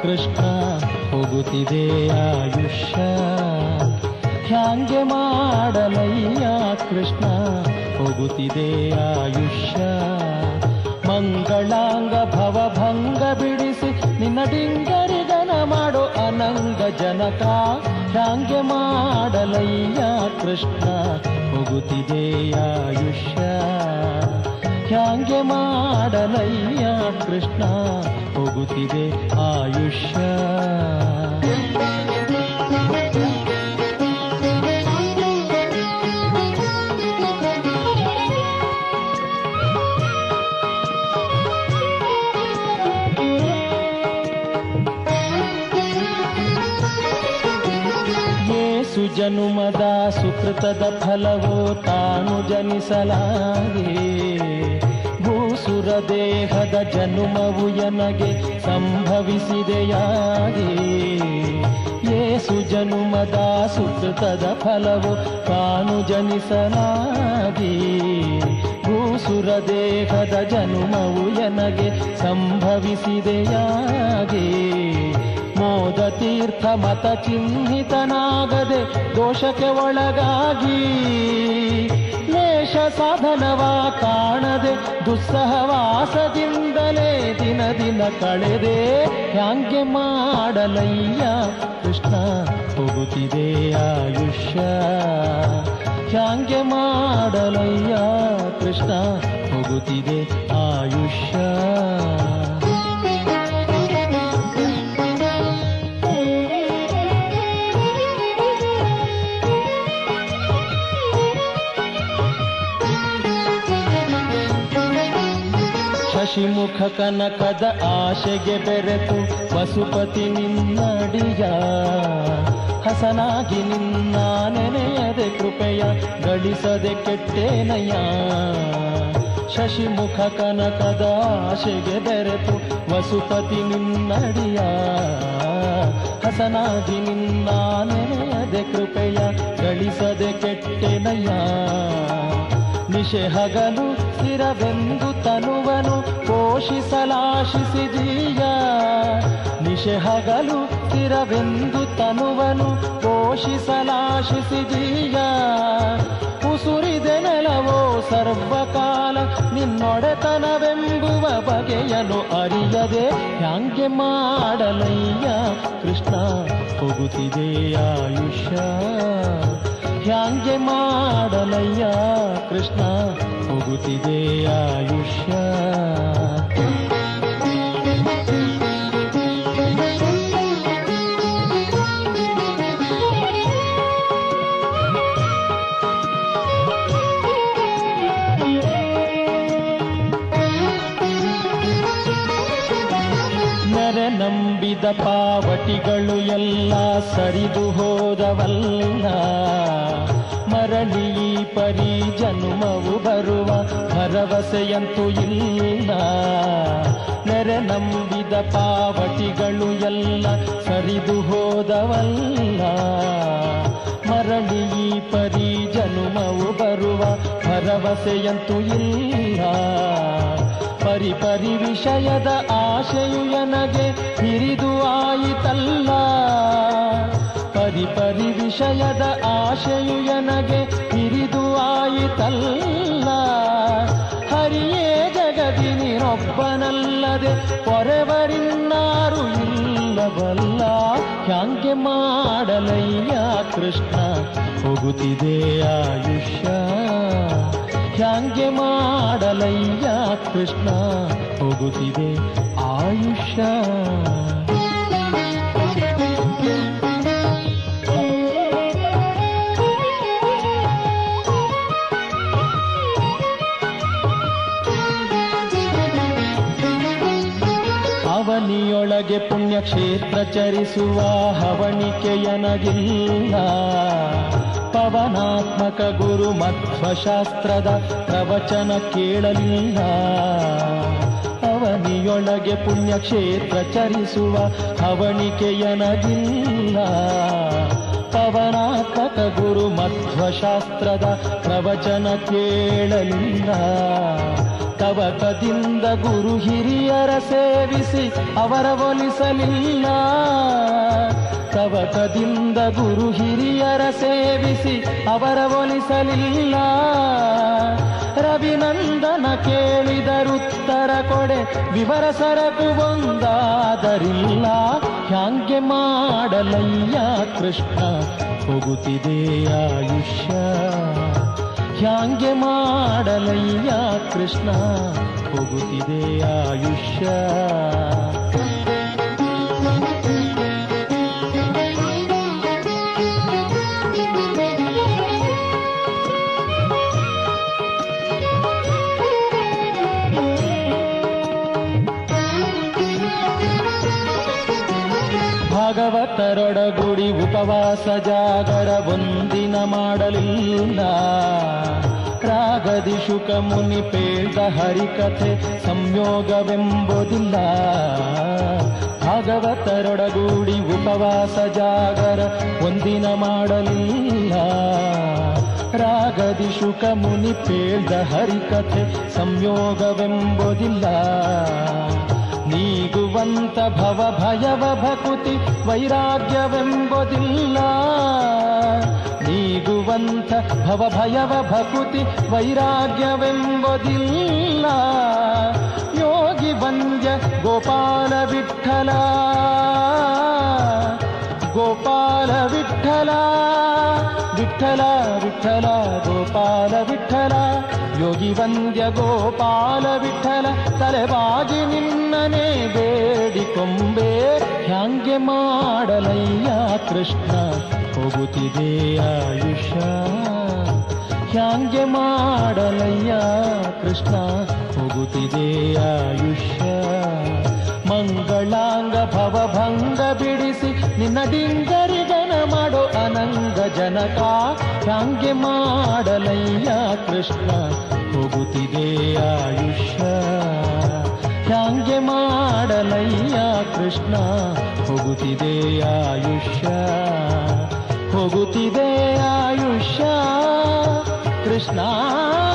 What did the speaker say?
ಕೃಷ್ಣ ಹೋಗುತ್ತಿದೆ ಆಯುಷ್ಯ ಹ್ಯಾಂಗೆ ಮಾಡಲಯ್ಯ ಕೃಷ್ಣ ಹೋಗುತ್ತಿದೆ ಆಯುಷ್ಯ ಮಂಗಳಾಂಗ ಭವಭಂಗ ಬಿಡಿಸಿ ನಿನ್ನ ಡಿಂಗರಿಗನ ಮಾಡೋ ಅನಂಗ ಜನಕ ಹ್ಯಾಂಗೆ ಮಾಡಲಯ್ಯ ಕೃಷ್ಣ ಹೋಗುತ್ತಿದೆ ಆಯುಷ್ಯ ಹ್ಯಾಂಗೆ ಮಾಡಲಯ್ಯ ಕೃಷ್ಣ ಹೋಗುತ್ತಿದೆ ಆಯುಷ್ಯ ಏಸು ಜನುಮದ ಸುಕೃತದ ಫಲವೋ ತಾನು ಜನಿಸಲಾಗೆ ಭೂಸುರ ದೇಹದ ಜನುಮವು ಎನಗೆ ಸಂಭವಿಸಿದೆಯಾಗೆ ಏಸು ಜನುಮದ ಸುಕೃತದ ಫಲವು ತಾನು ಜನಿಸಲಾಗೆ ಭೂಸುರ ದೇಹದ ಜನುಮವು ಎನಗೆ ಸಂಭವಿಸಿದೆಯಾಗೆ ಮೋದ ತೀರ್ಥ ಮತ ಚಿಹ್ನಿತನಾಗದೆ ದೋಷಕ್ಕೆ ಒಳಗಾಗಿ ಲೇಷ ಸಾಧನವ ಕಾಣದೆ ದುಸ್ಸಹವಾಸದಿಂದಲೇ ದಿನ ದಿನ ಕಳೆದೆ ಹ್ಯಾಂಗೆ ಮಾಡಲಯ್ಯ ಕೃಷ್ಣ ಹೋಗುತ್ತಿದೆ ಆಯುಷ್ಯ ಹ್ಯಾಂಗೆ ಮಾಡಲಯ್ಯ ಕೃಷ್ಣ ಹೋಗುತ್ತಿದೆ ಆಯುಷ್ಯ ಶಶಿಮುಖ ಕನಕದ ಆಶೆಗೆ ಬೆರೆತು ಪಶುಪತಿ ನಿನ್ನಡಿಯ ಹಸನಾಗಿ ನಿನ್ನ ನೆನೆಯದೆ ಕೃಪೆಯ ಗಳಿಸದೆ ಕೆಟ್ಟೇನಯ್ಯ ಶಶಿಮುಖ ಕನಕದ ಆಶೆಗೆ ಬೆರೆತು ವಸುಪತಿ ನಿನ್ನಡಿಯ ಹಸನಾಗಿ ನಿನ್ನ ನೆನೆಯದೆ ಕೃಪೆಯ ಗಳಿಸದೆ ಕೆಟ್ಟೆನಯ್ಯ ನಿಶೆ ಹಗಲು ಸ್ಥಿರವೆಂದು ತನುವನು ಪೋಷಿಸಲಾಶಿಸಿದೀಯ ನಿಶೆ ಹಗಲು ಸ್ಥಿರವೆಂದು ತನುವನು ಪೋಷಿಸಲಾಶಿಸಿದೀಯ ಉಸುರಿದೆ ನೆಲವೋ ಸರ್ವಕಾಲ ನಿನ್ನೊಡೆತನವೆಂಬುವ ಬಗೆಯನು ಅರಿಯದೆ ಹ್ಯಾಂಗೆ ಮಾಡಲಯ್ಯ ಕೃಷ್ಣ ಹೋಗುತ್ತಿದೆ ಆಯುಷ್ಯ ಹ್ಯಾಂಗೆ ಮಾಡಲಯ್ಯ ಕೃಷ್ಣ ಹೋಗುತ್ತಿದೆ ಆಯುಷ್ಯ ನೆರೆ ನಂಬಿದ ಪಾವಟಿಗಳು ಎಲ್ಲ ಸರಿದು ಹೋದವಲ್ಲ ಮರಳಿ ಈ ಪರಿ ಜನ್ಮವು ಬರುವ ಭರವಸೆಯಂತೂ ಇಲ್ಲ ನೆರೆ ನಂಬಿದ ಪಾವಟಿಗಳು ಎಲ್ಲ ಸರಿದು ಹೋದವಲ್ಲ ಮರಳಿ ಈ ಪರಿ ಜನುಮವು ಬರುವ ಭರವಸೆಯಂತೂ ಇಲ್ಲ ಪರಿ ಪರಿ ವಿಷಯದ ಆಶೆಯು ನನಗೆ ಹಿರಿದು ಆಯಿತಲ್ಲ ಪರಿ ಪರಿ ವಿಷಯದ ಆಶೆಯು ನನಗೆ ಹಿರಿದು ಆಯಿತಲ್ಲ ಹರಿಯೇ ಜಗದಿ ನೀನೊಬ್ಬನಲ್ಲದೆ ಪೊರೆವರಿನ್ನಾರು ಇಲ್ಲವಲ್ಲ ಹ್ಯಾಂಗೆ ಮಾಡಲಯ್ಯ ಕೃಷ್ಣ ಹೋಗುತ್ತಿದೆ ಆಯುಷ್ಯ ಹ್ಯಾಂಗೆ ಮಾಡಲಯ್ಯ ಕೃಷ್ಣ ಹೋಗುತ್ತಿದೆ ಆಯುಷ್ಯ ಅವನಿಯೊಳಗೆ ಪುಣ್ಯಕ್ಷೇತ್ರ ಚರಿಸುವ ಹವಣಿಕೆಯನಗಿಲ್ಲ ಪವನಾತ್ಮಕ ಗುರು ಮಧ್ವಶಾಸ್ತ್ರದ ಪ್ರವಚನ ಕೇಳಲಿಲ್ಲ ಅವನಿಯೊಳಗೆ ಪುಣ್ಯಕ್ಷೇತ್ರ ಚರಿಸುವ ಹವಣಿಕೆಯನಗಿಲ್ಲ ಪವನಾತ್ಮಕ ಗುರು ಮಧ್ವಶಾಸ್ತ್ರದ ಪ್ರವಚನ ಕೇಳಲಿಲ್ಲ ತವಕದಿಂದ ಗುರು ಹಿರಿಯರ ಸೇವಿಸಿ ಅವರ ಒಲಿಸಲಿಲ್ಲ ತವಕದಿಂದ ಗುರು ಹಿರಿಯರ ಸೇವಿಸಿ ಅವರ ಒಲಿಸಲಿಲ್ಲ ರವಿನಂದನ ಕೇಳಿದರುತ್ತರ ಕೊಡೆ ವಿವರ ಸರಕು ಒಂದಾದರಿಲ್ಲ ಹ್ಯಾಂಗೆ ಮಾಡಲಯ್ಯ ಕೃಷ್ಣ ಹೋಗುತ್ತಿದೆ ಆಯುಷ್ಯ ಹ್ಯಾಂಗೆ ಮಾಡಲಯ್ಯ ಕೃಷ್ಣ ಹೋಗುತ್ತಿದೆ ಆಯುಷ್ಯ ಭಾಗವತರೊಡಗುಡಿ ಉಪವಾಸ ಜಾಗರ ಒಂದಿನ ಮಾಡಲಿಲ್ಲ ರಾಗದಿ ಶುಕ ಮುನಿ ಪೇಳ್ದ ಹರಿಕಥೆ ಸಂಯೋಗವೆಂಬುದಿಲ್ಲ ಭಾಗವತರೊಡಗೂಡಿ ಉಪವಾಸ ಜಾಗರ ಒಂದಿನ ಮಾಡಲಿಲ್ಲ ರಾಗದಿ ಶುಕ ಮುನಿ ಪೇಳ್ದ ಹರಿಕಥೆ ಸಂಯೋಗವೆಂಬುದಿಲ್ಲ ನೀಗುವಂತ ಭವ ಭಯವ ಭಕುತಿ ವೈರಾಗ್ಯವೆಂಬುದಿಲ್ಲ ನೀಗುವಂತ ಭವ ಭಯವ ಭಕುತಿ ವೈರಾಗ್ಯವೆಂಬುದಿಲ್ಲ ಯೋಗಿ ವಂದ್ಯ ಗೋಪಾಲ ವಿಠಲ ಗೋಪಾಲ ವಿಠಲ ವಿಠಲ ವಿಠಲ ಗೋಪಾಲ ವಿಠಲ ಯೋಗಿ ವಂದ್ಯ ಗೋಪಾಲ ವಿಠಲ ತಲೆಬಾಗಿ ನಿನ್ನನೆ ಬೇಡಿಕೊಂಬೆ ಹ್ಯಾಂಗೆ ಮಾಡಲಯ್ಯ ಕೃಷ್ಣ ಹೋಗುತ್ತಿದೆ ಆಯುಷ್ಯ ಹ್ಯಾಂಗೆ ಮಾಡಲಯ್ಯ ಕೃಷ್ಣ ಹೋಗುತ್ತಿದೆ ಆಯುಷ್ಯ ಮಂಗಳಾಂಗ ಭವಭಂಗ ಬಿಡಿಸಿ ನಿನ್ನ ಡಿಂಗರಿಗನ ಮಾಡೋ ಅನಂಗ ಜನಕ ಹ್ಯಾಂಗೆ ಮಾಡಲಯ್ಯ ಕೃಷ್ಣ ಹೋಗುತ್ತಿದೆ ಆಯುಷ್ಯ ಹ್ಯಾಂಗೆ ಮಾಡಲಯ್ಯ ಕೃಷ್ಣ ಹೋಗುತ್ತಿದೆ ಆಯುಷ್ಯ ಹೋಗುತ್ತಿದೆ ಆಯುಷ್ಯ ಕೃಷ್ಣ